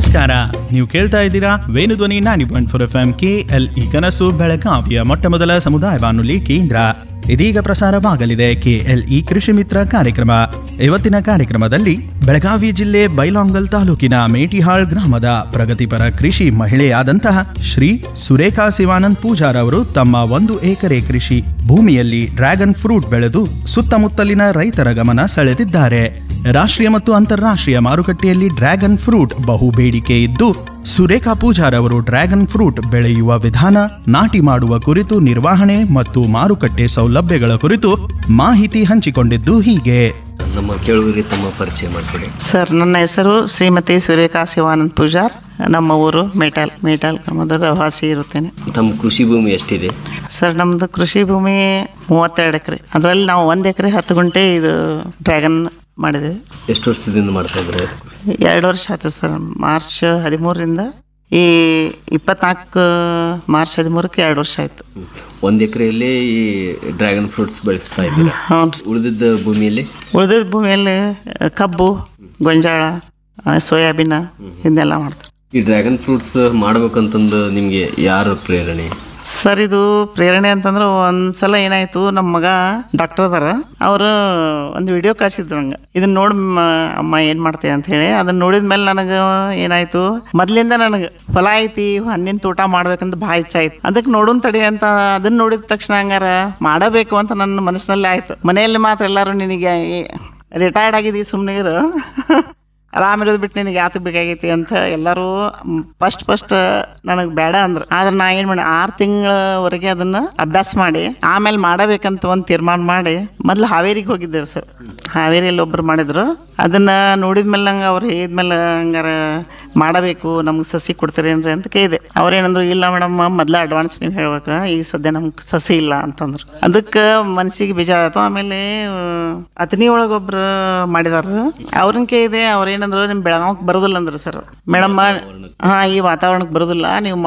ನಮಸ್ಕಾರ ನೀವು ಕೇಳ್ತಾ ಇದ್ದೀರಾ Venudhwani ninety point four F M K L ಈ ಕನಸು ಬೆಳಗಾವಿಯ ಮೊಟ್ಟ ಮೊದಲ ಸಮುದಾಯ ಬಾನುಲಿ ಕೇಂದ್ರ ಇದೀಗ ಪ್ರಸಾರವಾಗಲಿದೆ ಕೆಎಲ್ಇ ಕೃಷಿ ಮಿತ್ರ ಕಾರ್ಯಕ್ರಮ ಇವತ್ತಿನ ಕಾರ್ಯಕ್ರಮದಲ್ಲಿ ಬೆಳಗಾವಿ ಜಿಲ್ಲೆ ಬೈಲಾಂಗಲ್ ತಾಲೂಕಿನ ಮೇಟಿಹಾಳ್ ಗ್ರಾಮದ ಪ್ರಗತಿಪರ ಕೃಷಿ ಮಹಿಳೆಯಾದಂತಹ ಶ್ರೀ ಸುರೇಖಾ ಶಿವಾನಂದ್ ಪೂಜಾರ್ ಅವರು ತಮ್ಮ ಒಂದು ಎಕರೆ ಕೃಷಿ ಭೂಮಿಯಲ್ಲಿ ಡ್ರ್ಯಾಗನ್ ಫ್ರೂಟ್ ಬೆಳೆದು ಸುತ್ತಮುತ್ತಲಿನ ರೈತರ ಗಮನ ಸೆಳೆದಿದ್ದಾರೆ ರಾಷ್ಟ್ರೀಯ ಮತ್ತು ಅಂತಾರಾಷ್ಟ್ರೀಯ ಮಾರುಕಟ್ಟೆಯಲ್ಲಿ ಡ್ರ್ಯಾಗನ್ ಫ್ರೂಟ್ ಬಹು ಬೇಡಿಕೆ ಇದ್ದು ಸುರೇಖಾ ಪೂಜಾರ್ ಅವರು ಡ್ರ್ಯಾಗನ್ ಫ್ರೂಟ್ ಬೆಳೆಯುವ ವಿಧಾನ ನಾಟಿ ಮಾಡುವ ಕುರಿತು ನಿರ್ವಹಣೆ ಮತ್ತು ಮಾರುಕಟ್ಟೆ ಸೌಲಭ್ಯಗಳ ಕುರಿತು ಮಾಹಿತಿ ಹಂಚಿಕೊಂಡಿದ್ದು ಹೀಗೆ ನಮ್ಮ ಕೇಳುಗರಿಗೆ ತಮ್ಮ ಪರಿಚಯ ಮಾಡಿಕೊಡಿ ಸರ್ ನನ್ನ ಹೆಸರು ಶ್ರೀಮತಿ ಸೂರ್ಯಕಾ ಶಿವಾನಂದ್ ಪೂಜಾರ್ ನಮ್ಮ ಊರು ಮೇಟಲ್ ಮೇಟಲ್ ಗ್ರಾಮದ ರವಾಸಿ ಇರುತ್ತೇನೆ ತಮ್ಮ ಕೃಷಿ ಭೂಮಿ ಎಷ್ಟಿದೆ ಸರ್ ನಮ್ಮದು ಕೃಷಿ ಭೂಮಿ ಮೂವತ್ತೆರಡು ಎಕರೆ ಅದರಲ್ಲಿ ನಾವು ಒಂದು ಎಕರೆ ಹತ್ತು ಗುಂಟೆ ಇದು ಡ್ರ್ಯಾಗನ್ ಮಾಡಿದ್ದೇವೆ ಎಷ್ಟು ವರ್ಷದಿಂದ ಮಾಡ್ತಾ ಇದ್ರೆ ಎರಡು ವರ್ಷ ಆಯ್ತು ಸರ್ ಮಾರ್ಚ್ ಹದಿಮೂರರಿಂದ ಈ ಇಪ್ಪತ್ನಾಲ್ಕು ಮಾರ್ಚ್ ಹದಿಮೂರಕ್ಕೆ ಎರಡು ವರ್ಷ ಆಯಿತು ಒಂದು ಎಕರೆಯಲ್ಲಿ ಈ ಡ್ರ್ಯಾಗನ್ ಫ್ರೂಟ್ಸ್ ಬೆಳೆಸ್ತಾ ಇದ್ದೀರಾ ಹ್ಞೂ ಉಳಿದಿದ್ದ ಭೂಮಿಯಲ್ಲಿ ಉಳಿದ ಭೂಮಿಯಲ್ಲಿ ಕಬ್ಬು ಗೊಂಜಾಳ ಆ, ಸೋಯಾಬೀನ ಇದನ್ನೆಲ್ಲ ಮಾಡ್ತಾರೆ ಈ ಡ್ರ್ಯಾಗನ್ ಫ್ರೂಟ್ಸ್ ಮಾಡ್ಬೇಕಂತಂದು ನಿಮಗೆ ಯಾರು ಪ್ರೇರಣೆ ಸರ್ ಇದು ಪ್ರೇರಣೆ ಅಂತಂದ್ರೆ ಒಂದ್ಸಲ ಏನಾಯ್ತು ನಮ್ಮ ಮಗ ಡಾಕ್ಟರ್ ಅದಾರ ಅವರು ಒಂದು ವಿಡಿಯೋ ಕಳ್ಸಿದ್ರು ನಂಗೆ ಇದನ್ನ ನೋಡಿ ಅಮ್ಮ ಏನು ಮಾಡ್ತೀಯ ಅಂತ ಹೇಳಿ ಅದನ್ನ ನೋಡಿದ ಮೇಲೆ ನನಗೆ ಏನಾಯ್ತು ಮೊದ್ಲಿಂದ ನನಗೆ ಫಲ ಐತಿ ಹಣ್ಣಿನ ತೋಟ ಮಾಡ್ಬೇಕಂತ ಭಾಳ ಇಚ್ಛೆ ಆಯ್ತು ಅದಕ್ಕೆ ನೋಡೋನ್ ತಡಿ ಅಂತ ಅದನ್ನ ನೋಡಿದ ತಕ್ಷಣ ಹಂಗಾರ ಮಾಡಬೇಕು ಅಂತ ನನ್ನ ಮನಸ್ಸಿನಲ್ಲಿ ಆಯ್ತು ಮನೆಯಲ್ಲಿ ಮಾತ್ರ ಎಲ್ಲರೂ ನಿನಗೆ ರಿಟೈರ್ಡ್ ಆಗಿದ್ದೀವಿ ಸುಮ್ಮನೆ ಇರು ಆರಾಮಿರೋದು ಬಿಟ್ಟು ನಿನಗೆ ಯಾತಕ್ಕೆ ಬೇಕಾಗೈತಿ ಅಂತ ಎಲ್ಲರೂ ಫಸ್ಟ್ ಫಸ್ಟ್ ನನಗೆ ಬೇಡ ಅಂದ್ರು ಆದ್ರೆ ನಾ ಏನು ಮಾಡಿ ಆರು ತಿಂಗಳವರೆಗೆ ಅದನ್ನ ಅಭ್ಯಾಸ ಮಾಡಿ ಆಮೇಲೆ ಮಾಡಬೇಕಂತ ಒಂದು ತೀರ್ಮಾನ ಮಾಡಿ ಮೊದ್ಲು ಹಾವೇರಿಗೆ ಹೋಗಿದ್ದೇವೆ ಸರ್ ಹಾವೇರಿಯಲ್ಲಿ ಒಬ್ರು ಮಾಡಿದ್ರು ಅದನ್ನ ನೋಡಿದ್ಮೇಲೆ ನಂಗೆ ಅವ್ರು ಹೇಳಿದ್ಮೇಲೆ ಹಂಗಾರ ಮಾಡಬೇಕು ನಮ್ಗೆ ಸಸಿ ಕೊಡ್ತೀರೇನ್ರಿ ಅಂತ ಕೇಳಿದೆ ಅವ್ರೇನಂದ್ರು ಇಲ್ಲ ಮೇಡಮ್ ಮೊದ್ಲ ಅಡ್ವಾನ್ಸ್ ನೀವು ಹೇಳ್ಬೇಕು ಈಗ ಸದ್ಯ ನಮ್ಗೆ ಸಸಿ ಇಲ್ಲ ಅಂತಂದ್ರು ಅದಕ್ಕೆ ಮನ್ಸಿಗೆ ಬೇಜಾರಾಯ್ತು ಆಮೇಲೆ ಅತನಿ ಒಳಗೊಬ್ರು ಮಾಡಿದಾರ ಅವ್ರನ್ನ ಕೇಳಿದೆ ಅವ್ರೇನಂದ್ರು ನಿಮ್ ಬೆಳಗಾವಕ್ಕೆ ಬರೋದಿಲ್ಲ ಅಂದ್ರು ಸರ್ ಮೇಡಮ್ ಹಾ ಈ ವಾತಾವರಣಕ್ಕೆ ಬರೋದಿಲ್ಲ ನೀವು